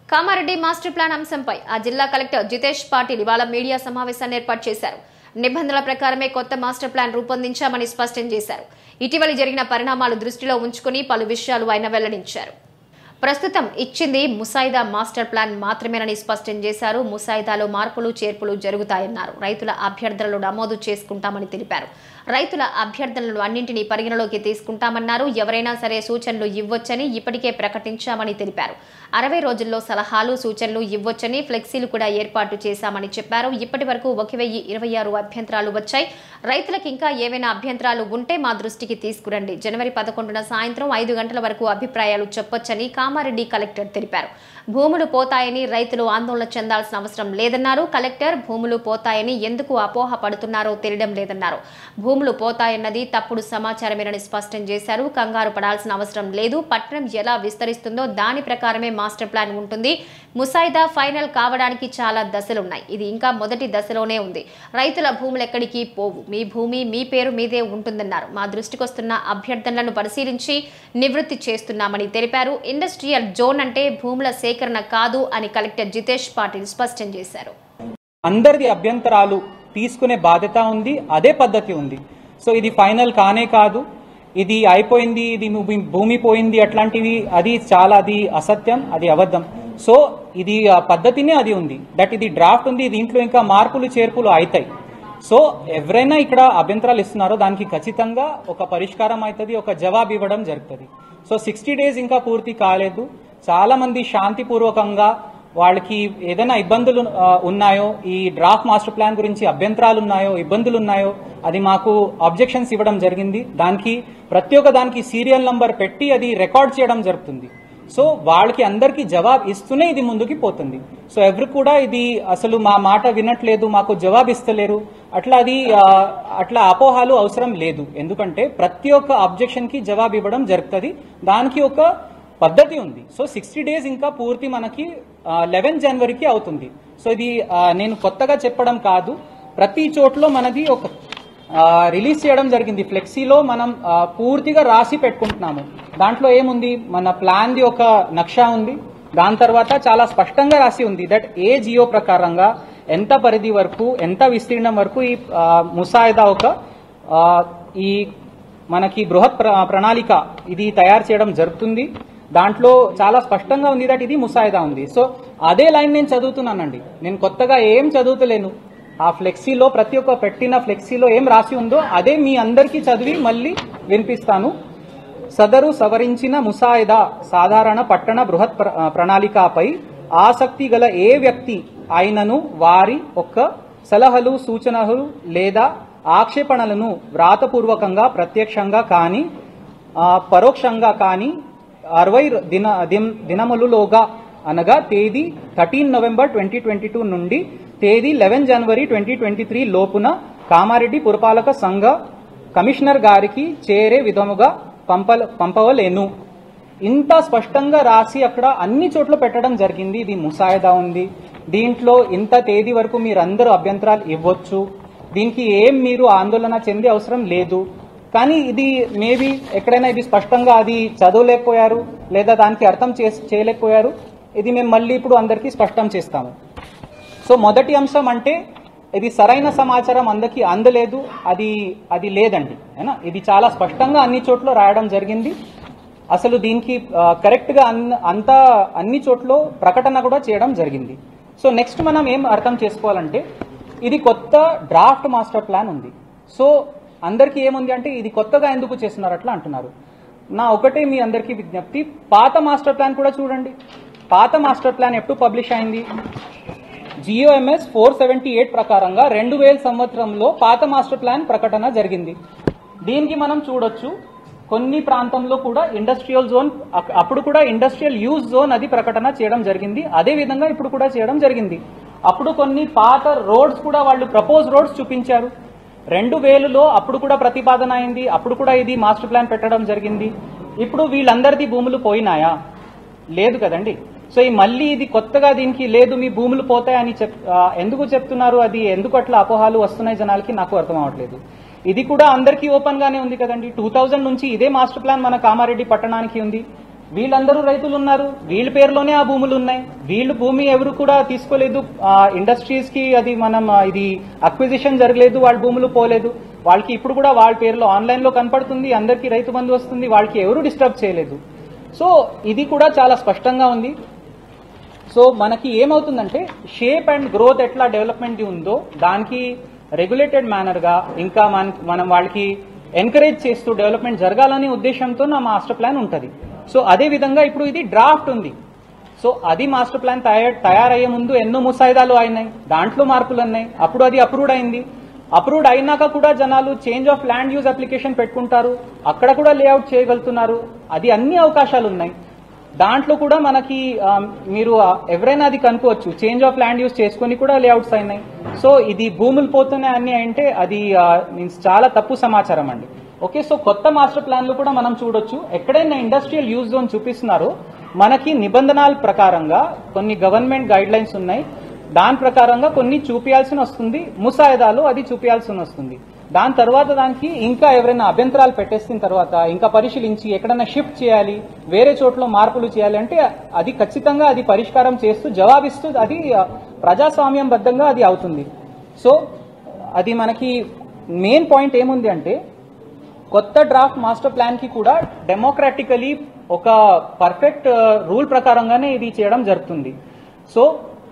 Kamareddy master plan అంశంపై ఆ జిల్లా కలెక్టర్ జితేష్ పాటిల్ ఇవాళ మీడియా సమావేశాన్ని ఏర్పాటు చేశారు నిబంధనల ప్రకారమే కొత్త మాస్టర్ ప్లాన్ రూపొందించామని స్పష్టం చేశారు ఇటీవల జరిగిన పరిణామాలు దృష్టిలో ఉంచుకుని పలు విషయాలు ఆయన వెల్లడించారు ప్రస్తుతం ఇచ్చింది ముసాయిదా మాస్టర్ ప్లాన్ మాత్రమేనని స్పష్టం చేశారు ముసాయిదాలో మార్పులు చేర్పులు జరుగుతాయన్నారు రైతుల అభ్యర్థనలు నమోదు చేసుకుంటామని తెలిపారు రైతుల అభ్యర్థనలు అన్నింటినీ పరిగణలోకి తీసుకుంటామన్నారు ఎవరైనా సరే సూచనలు ఇవ్వొచ్చని ఇప్పటికే ప్రకటించామని తెలిపారు అరవై రోజుల్లో సలహాలు సూచనలు ఇవ్వొచ్చని ఫ్లెక్సీలు కూడా ఏర్పాటు చేశామని చెప్పారు ఇప్పటి వరకు ఒక వెయ్యి ఇరవై ఆరు అభ్యంతరాలు వచ్చాయి రైతులకు ఇంకా ఏవైనా అభ్యంతరాలు ఉంటే మా దృష్టికి తీసుకురండి జనవరి పదకొండున సాయంత్రం ఐదు గంటల వరకు అభిప్రాయాలు చెప్పొచ్చని కామారెడ్డి కలెక్టర్ తెలిపారు భూములు పోతాయని రైతులు ఆందోళన చెందాల్సిన అవసరం లేదన్నారు కలెక్టర్ భూములు పోతాయని ఎందుకు అపోహ పడుతున్నారో తెలియడం లేదన్నారు భూములు పోతాయన్నది తప్పుడు సమాచారమేనని స్పష్టం చేశారు కంగారు పడాల్సిన అవసరం లేదు పట్టణం ఎలా విస్తరిస్తుందో దాని ప్రకారమే మాస్టర్ ప్లాన్ ఉంటుంది ముసాయిదా ఫైనల్ కావడానికి చాలా దశలున్నాయి ఇది ఇంకా మొదటి దశలోనే ఉంది రైతుల భూములు ఎక్కడికి పోవు మీ భూమి మీ పేరు మీదే ఉంటుందన్నారు మా దృష్టికొస్తున్న అభ్యర్థనలను పరిశీలించి నివృత్తి చేస్తున్నామని తెలిపారు ఇండస్ట్రియల్ జోన్ అంటే భూముల సేకరణ కాదు అని కలెక్టర్ జితేష్ పాటిల్ స్పష్టం చేశారు అందరిది అభ్యంతరాలు తీసుకునే బాధ్యత ఉంది అదే పద్ధతి ఉంది సో ఇది ఫైనల్ కానే కాదు ఇది అయిపోయింది ఇది భూమి- భూమి పోయింది అట్లాంటివి అది చాలా అది అసత్యం అది అబద్ధం సో ఇది ఆ పద్ధతినే అది ఉంది దట్ ఇది డ్రాఫ్ట్ ఉంది దీంట్లో ఇంకా మార్పులు చేర్పులు అవుతాయి సో ఎవరైనా ఇక్కడ అభ్యంతరాలు ఇస్తున్నారో దానికి ఖచ్చితంగా ఒక పరిష్కారం అవుతుంది ఒక జవాబు ఇవ్వడం జరుగుతుంది సో సిక్స్టీ డేస్ ఇంకా పూర్తి కాలేదు చాలా మంది శాంతిపూర్వకంగా వాళ్ళకి ఏదైనా ఇబ్బందులు ఆ, ఉన్నాయో ఈ డ్రాఫ్ట్ మాస్టర్ ప్లాన్ గురించి అభ్యంతరాలు ఉన్నాయో ఇబ్బందులు ఉన్నాయో అది మాకు అబ్జెక్షన్స్ ఇవ్వడం జరిగింది దానికి ప్రతి ఒక్క దానికి సీరియల్ నంబర్ పెట్టి అది రికార్డ్ చేయడం జరుగుతుంది సో వాళ్ళకి అందరికీ జవాబు ఇస్తూనే ఇది ముందుకి పోతుంది సో ఎవరు కూడా ఇది అసలు మా మాట వినట్లేదు మాకు జవాబు ఇస్తలేరు అట్లా అది ఆ, అట్లా అపోహాలు అవసరం లేదు ఎందుకంటే ప్రతి ఒక్క అబ్జెక్షన్ కి జవాబు ఇవ్వడం జరుగుతుంది దానికి ఒక పద్ధతి ఉంది సో సిక్స్టీ డేస్ ఇంకా పూర్తి మనకి లెవెన్ జనవరికి అవుతుంది సో ఇది ఆ, నేను కొత్తగా చెప్పడం కాదు ప్రతి చోట్లో మనది ఒక ఆ, రిలీజ్ చేయడం జరిగింది ఫ్లెక్సీలో మనం ఆ, పూర్తిగా రాసి పెట్టుకుంటున్నాము దాంట్లో ఏముంది మన ప్లాన్ది ఒక నక్షా ఉంది దాని తర్వాత చాలా స్పష్టంగా రాసి ఉంది దట్ ఏ జియో ప్రకారంగా ఎంత పరిధి వరకు ఎంత విస్తీర్ణం వరకు ఈ ఆ, ముసాయిదా ఒక ఆ, ఈ మనకి బృహత్ ప్ర- ప్రణాళిక ఇది తయారు చేయడం జరుగుతుంది దాంట్లో చాలా స్పష్టంగా ఉంది దట్ ఇది ముసాయిదా ఉంది సో అదే లైన్ నేను చదువుతున్నానండి నేను కొత్తగా ఏం చదువుతలేను ఆ ఫ్లెక్సీలో ప్రతి ఒక్క పెట్టిన ఫ్లెక్సీలో ఏం రాసి ఉందో అదే మీ అందరికీ చదివి మళ్ళీ వినిపిస్తాను సదరు సవరించిన ముసాయిదా సాధారణ పట్టణ బృహత్ ప్ర- ప్రణాళికపై ఆసక్తి గల ఏ వ్యక్తి అయినను వారి ఒక్క సలహాలు సూచనలు లేదా ఆక్షేపణలను వ్రాతపూర్వకంగా ప్రత్యక్షంగా కానీ ఆ, పరోక్షంగా కానీ అరవై దిన దిం- దినములలోగా అనగా తేదీ thirteen November twenty twenty two నుండి తేదీ eleven January twenty twenty three లోపున కామారెడ్డి పురపాలక సంఘ కమిషనర్ గారికి చేరే విధముగా పంప పంపవలేను ఇంత స్పష్టంగా రాసి అక్కడ అన్ని చోట్ల పెట్టడం జరిగింది ఇది ముసాయిదా ఉంది దీంట్లో ఇంత తేదీ వరకు మీరందరూ అభ్యంతరాలు ఇవ్వచ్చు దీనికి ఏం మీరు ఆందోళన చెందే అవసరం లేదు కానీ ఇది మేబీ ఎక్కడైనా ఇది స్పష్టంగా అది చదవలేకపోయారు లేదా దానికి అర్థం చేసి చేయలేకపోయారు ఇది మేము మళ్ళీ ఇప్పుడు అందరికీ స్పష్టం చేస్తాము సో మొదటి అంశం అంటే ఇది సరైన సమాచారం అందరికీ అందలేదు అది అది లేదండి ఏనా ఇది చాలా స్పష్టంగా అన్ని చోట్ల రాయడం జరిగింది అసలు దీనికి ఆ, కరెక్ట్గా అన్ అంతా అన్ని చోట్ల ప్రకటన కూడా చేయడం జరిగింది సో నెక్స్ట్ మనం ఏం అర్థం చేసుకోవాలంటే ఇది కొత్త డ్రాఫ్ట్ మాస్టర్ ప్లాన్ ఉంది సో అందరికీ ఏముంది అంటే ఇది కొత్తగా ఎందుకు చేస్తున్నారు అట్లా అంటున్నారు నా ఒకటే మీ అందరికీ విజ్ఞప్తి పాత మాస్టర్ ప్లాన్ కూడా చూడండి పాత మాస్టర్ ప్లాన్ ఎప్పుడు పబ్లిష్ అయింది జియోఎంఎస్ ఫోర్ సెవెంటీ ఎయిట్ ప్రకారంగా రెండు వేల సంవత్సరంలో పాత మాస్టర్ ప్లాన్ ప్రకటన జరిగింది దీనికి మనం చూడొచ్చు కొన్ని ప్రాంతంలో కూడా ఇండస్ట్రియల్ జోన్ అక్- అప్పుడు కూడా ఇండస్ట్రియల్ యూజ్ జోన్ అది ప్రకటన చేయడం జరిగింది అదే విధంగా ఇప్పుడు కూడా చేయడం జరిగింది అప్పుడు కొన్ని పాత రోడ్స్ కూడా వాళ్ళు ప్రపోజ్ రోడ్స్ చూపించారు రెండు వేలులో అప్పుడు కూడా ప్రతిపాదన అయింది అప్పుడు కూడా ఇది మాస్టర్ ప్లాన్ పెట్టడం జరిగింది ఇప్పుడు వీళ్ళందరిది భూములు పోయినాయా లేదు కదండి సో ఈ మళ్ళీ ఇది కొత్తగా దీనికి లేదు మీ భూములు పోతాయని చెప్ ఆ, ఎందుకు చెప్తున్నారు అది ఎందుకు అట్లా అపోహాలు వస్తున్నాయి జనాలకి నాకు అర్థం అవ్వట్లేదు ఇది కూడా అందరికీ ఓపెన్ గానే ఉంది కదండి టూ థౌజండ్ నుంచి ఇదే మాస్టర్ ప్లాన్ మన కామారెడ్డి పట్టణానికి ఉంది వీళ్ళందరూ రైతులు ఉన్నారు వీళ్ళ పేరులోనే ఆ భూములు ఉన్నాయి వీళ్ళు భూమి ఎవరు కూడా తీసుకోలేదు ఇండస్ట్రీస్ కి అది మనం ఆ, ఇది అక్విజిషన్ జరగలేదు వాళ్ళ భూములు పోలేదు వాళ్ళకి ఇప్పుడు కూడా వాళ్ళ పేరులో ఆన్లైన్ లో కనపడుతుంది అందరికీ రైతు బంధు వస్తుంది వాళ్ళకి ఎవరు డిస్టర్బ్ చేయలేదు సో ఇది కూడా చాలా స్పష్టంగా ఉంది సో మనకి ఏమవుతుందంటే షేప్ అండ్ గ్రోత్ ఎట్లా డెవలప్మెంట్ ఉందో దానికి రెగ్యులేటెడ్ మేనర్గా ఇంకా మన మనం వాళ్ళకి ఎంకరేజ్ చేస్తూ డెవలప్మెంట్ జరగాలనే ఉద్దేశంతో నా మాస్టర్ ప్లాన్ ఉంటుంది సో అదే విధంగా ఇప్పుడు ఇది డ్రాఫ్ట్ ఉంది సో అది మాస్టర్ ప్లాన్ తయారు తయారయ్యే ముందు ఎన్నో ముసాయిదాలు అయినాయి దాంట్లో మార్పులు ఉన్నాయి అప్పుడు అది అప్రూవ్డ్ అయింది అప్రూవ్డ్ అయినాక కూడా జనాలు change of land use application పెట్టుకుంటారు అక్కడ కూడా లేఅవుట్ చేయగలుగుతున్నారు అది అన్ని అవకాశాలు ఉన్నాయి దాంట్లో కూడా మనకి ఆ, మీరు ఆ, ఎవరైనా అది కనుక్కోవచ్చు చేంజ్ ఆఫ్ ల్యాండ్ యూస్ చేసుకొని కూడా లేఅవుట్స్ అయినాయి సో ఇది భూములు పోతున్నాయి అన్ని అంటే అది మీన్స్ చాలా తప్పు సమాచారం అండి ఓకే సో కొత్త మాస్టర్ ప్లాన్లు కూడా మనం చూడొచ్చు ఎక్కడైనా ఇండస్ట్రియల్ యూజ్ జోన్ చూపిస్తున్నారో మనకి నిబంధనల ప్రకారంగా కొన్ని గవర్నమెంట్ గైడ్ లైన్స్ ఉన్నాయి దాని ప్రకారంగా కొన్ని చూపించాల్సి వస్తుంది ముసాయిదాలు అది చూపించాల్సి వస్తుంది దాని తర్వాత దానికి ఇంకా ఎవరైనా అభ్యంతరాలు పెట్టేసిన తర్వాత ఇంకా పరిశీలించి ఎక్కడైనా షిఫ్ట్ చేయాలి వేరే చోట్ల మార్పులు చేయాలి అంటే అది ఖచ్చితంగా అది పరిష్కారం చేస్తూ జవాబిస్తూ అది ఆ, ప్రజాస్వామ్యం బద్ధంగా అది అవుతుంది సో అది మనకి మెయిన్ పాయింట్ ఏముంది అంటే కొత్త డ్రాఫ్ట్ మాస్టర్ ప్లాన్ కి కూడా డెమోక్రాటికలీ ఒక పర్ఫెక్ట్ రూల్ ప్రకారంగానే ఇది చేయడం జరుగుతుంది సో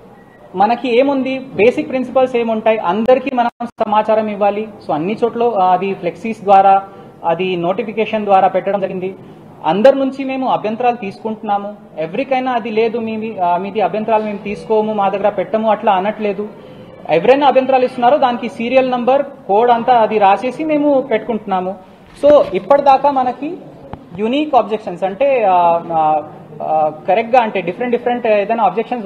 మనకి ఏముంది బేసిక్ ప్రిన్సిపల్స్ ఏముంటాయి అందరికీ మనం సమాచారం ఇవ్వాలి సో అన్ని చోట్ల ఆ, అది ఫ్లెక్సీస్ ద్వారా అది నోటిఫికేషన్ ద్వారా పెట్టడం జరిగింది అందరి నుంచి మేము అభ్యంతరాలు తీసుకుంటున్నాము ఎవరికైనా అది లేదు మీ ఆ, మీది అభ్యంతరాలు మేము తీసుకోము మా దగ్గర పెట్టము అట్లా అనట్లేదు ఎవరైనా అభ్యంతరాలు ఇస్తున్నారో దానికి సీరియల్ నంబర్ కోడ్ అంతా అది రాసేసి మేము పెట్టుకుంటున్నాము సో ఇప్పటిదాకా మనకి యునీక్ ఆబ్జెక్షన్స్ అంటే కరెక్ట్ గా అంటే డిఫరెంట్ డిఫరెంట్ ఏదైనా ఆబ్జెక్షన్స్